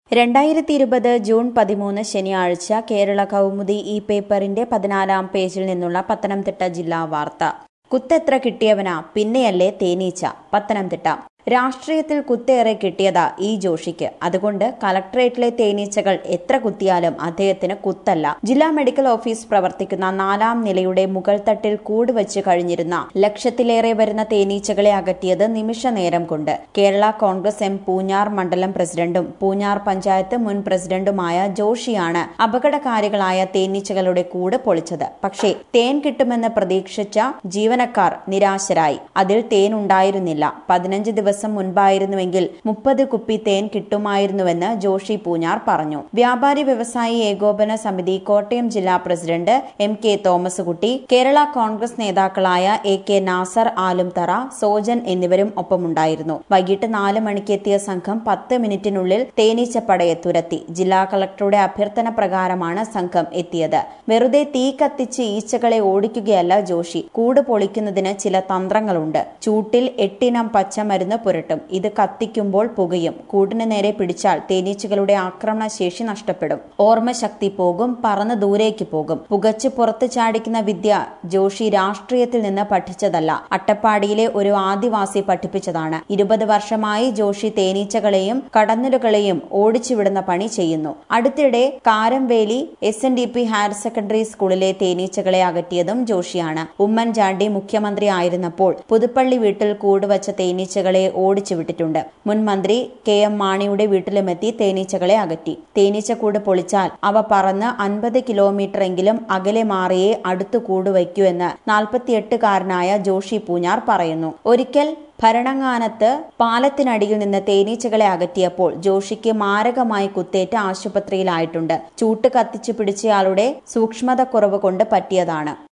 രണ്ടായിരത്തി ഇരുപത് ജൂൺ പതിമൂന്ന് ശനിയാഴ്ച കേരള കൗമുദി ഈ പേപ്പറിന്റെ പതിനാലാം പേജിൽ നിന്നുള്ള പത്തനംതിട്ട ജില്ലാ വാർത്ത കുത്തെത്ര കിട്ടിയവനാ പിന്നെയല്ലേ തേനീച്ച പത്തനംതിട്ട രാഷ്ട്രീയത്തിൽ കുത്തേറെ കിട്ടിയതാ ഈ ജോഷിക്ക് അതുകൊണ്ട് കളക്ടറേറ്റിലെ തേനീച്ചകൾ എത്ര കുത്തിയാലും അദ്ദേഹത്തിന് കുത്തല്ല ജില്ലാ മെഡിക്കൽ ഓഫീസ് പ്രവർത്തിക്കുന്ന നാലാം നിലയുടെ മുകൾ തട്ടിൽ കൂട് വെച്ച് കഴിഞ്ഞിരുന്ന ലക്ഷത്തിലേറെ വരുന്ന തേനീച്ചകളെ അകറ്റിയത് നിമിഷ നേരം കൊണ്ട് കേരള കോൺഗ്രസ് എം പൂഞ്ഞാർ മണ്ഡലം പ്രസിഡന്റും പൂഞ്ഞാർ പഞ്ചായത്ത് മുൻ പ്രസിഡന്റുമായ ജോഷിയാണ് അപകടകാരികളായ തേനീച്ചകളുടെ കൂട് പൊളിച്ചത് പക്ഷേ തേൻ കിട്ടുമെന്ന് പ്രതീക്ഷിച്ച ജീവനക്കാർ നിരാശരായി അതിൽ തേൻ ഉണ്ടായിരുന്നില്ല പതിനഞ്ച് ദിവസം മുൻപായിരുന്നുവെങ്കിൽ മുപ്പത് കുപ്പി തേൻ കിട്ടുമായിരുന്നുവെന്ന് ജോഷി പൂഞ്ഞാർ പറഞ്ഞു വ്യാപാരി വ്യവസായി ഏകോപന സമിതി കോട്ടയം ജില്ലാ പ്രസിഡന്റ് എം കെ തോമസ് കുട്ടി കേരള കോൺഗ്രസ് നേതാക്കളായ എ കെ നാസർ ആലുംതറ സോജൻ എന്നിവരും ഒപ്പമുണ്ടായിരുന്നു വൈകിട്ട് നാല് മണിക്ക് എത്തിയ സംഘം പത്ത് മിനിറ്റിനുള്ളിൽ തേനീച്ചപ്പടയെ തുരത്തി ജില്ലാ കളക്ടറുടെ അഭ്യർത്ഥന പ്രകാരമാണ് സംഘം എത്തിയത് വെറുതെ തീ കത്തിച്ച് ഈച്ചകളെ ഓടിക്കുകയല്ല ജോഷി കൂട് പൊളിക്കുന്നതിന് ചില തന്ത്രങ്ങളുണ്ട് ചൂട്ടിൽ എട്ടിനം പച്ചമരുന്ന് പുരട്ടും ഇത് കത്തിക്കുമ്പോൾ പുകയും കൂടിന് നേരെ പിടിച്ചാൽ തേനീച്ചകളുടെ ആക്രമണശേഷി നഷ്ടപ്പെടും ഓർമ്മശക്തി പോകും പറന്ന് ദൂരേക്ക് പോകും പുകച്ച് പുറത്ത് ചാടിക്കുന്ന വിദ്യ ജോഷി രാഷ്ട്രീയത്തിൽ നിന്ന് പഠിച്ചതല്ല അട്ടപ്പാടിയിലെ ഒരു ആദിവാസി പഠിപ്പിച്ചതാണ് ഇരുപത് വർഷമായി ജോഷി തേനീച്ചകളെയും കടന്നലുകളെയും ഓടിച്ചുവിടുന്ന പണി ചെയ്യുന്നു അടുത്തിടെ Karamveli S N D P higher secondary സ്കൂളിലെ തേനീച്ചകളെ അകറ്റിയതും ജോഷിയാണ് ഉമ്മൻചാണ്ടി മുഖ്യമന്ത്രി ആയിരുന്നപ്പോൾ പുതുപ്പള്ളി വീട്ടിൽ കൂടുവച്ച തേനീച്ചകളെ ഓടിച്ചു വിട്ടിട്ടുണ്ട് മുൻ മന്ത്രി കെ എം മാണിയുടെ വീട്ടിലുമെത്തി തേനീച്ചകളെ അകറ്റി തേനീച്ചക്കൂട് പൊളിച്ചാൽ അവ പറന്ന് അൻപത് കിലോമീറ്റർ എങ്കിലും അകലെ മാറിയേ അടുത്തു കൂട് വയ്ക്കൂ എന്ന് നാൽപ്പത്തിയെട്ടുകാരനായ ജോഷി പൂഞ്ഞാർ പറയുന്നു ഒരിക്കൽ ഭരണങ്ങാനത്ത് പാലത്തിനടിയിൽ നിന്ന് തേനീച്ചകളെ അകറ്റിയപ്പോൾ ജോഷിക്ക് മാരകമായി കുത്തേറ്റ് ആശുപത്രിയിലായിട്ടുണ്ട് ചൂട്ട് കത്തിച്ചു പിടിച്ചയാളുടെ സൂക്ഷ്മത കുറവ് കൊണ്ട് പറ്റിയതാണ്